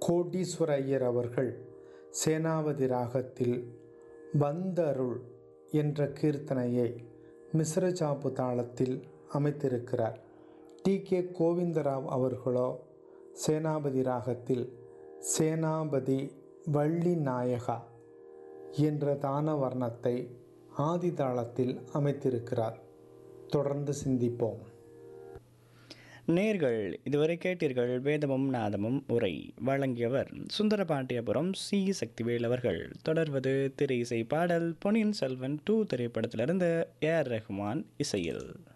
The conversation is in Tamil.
கோடீஸ்வர ஐயர் அவர்கள் சேனாபதி ராகத்தில் வந்தருள் என்ற கீர்த்தனையை மிஸ்ரஜாபு தாளத்தில் அமைத்திருக்கிறார் டி கே கோவிந்தராவ் அவர்களோ சேனாபதி ராகத்தில் சேனாபதி வள்ளி நாயகா என்ற தான வர்ணத்தை ஆதி தாளத்தில் அமைத்திருக்கிறார் தொடர்ந்து சிந்திப்போம் நேர்கள் இதுவரை கேட்டீர்கள் வேதமும் நாதமும் உரை வழங்கியவர் சுந்தரபாண்டியபுரம் சி சக்திவேல் அவர்கள் தொடர்வது திரை இசை பாடல் பொன்னியின் செல்வன் டூ திரைப்படத்திலிருந்து ஏஆர் ரஹ்மான் இசையில்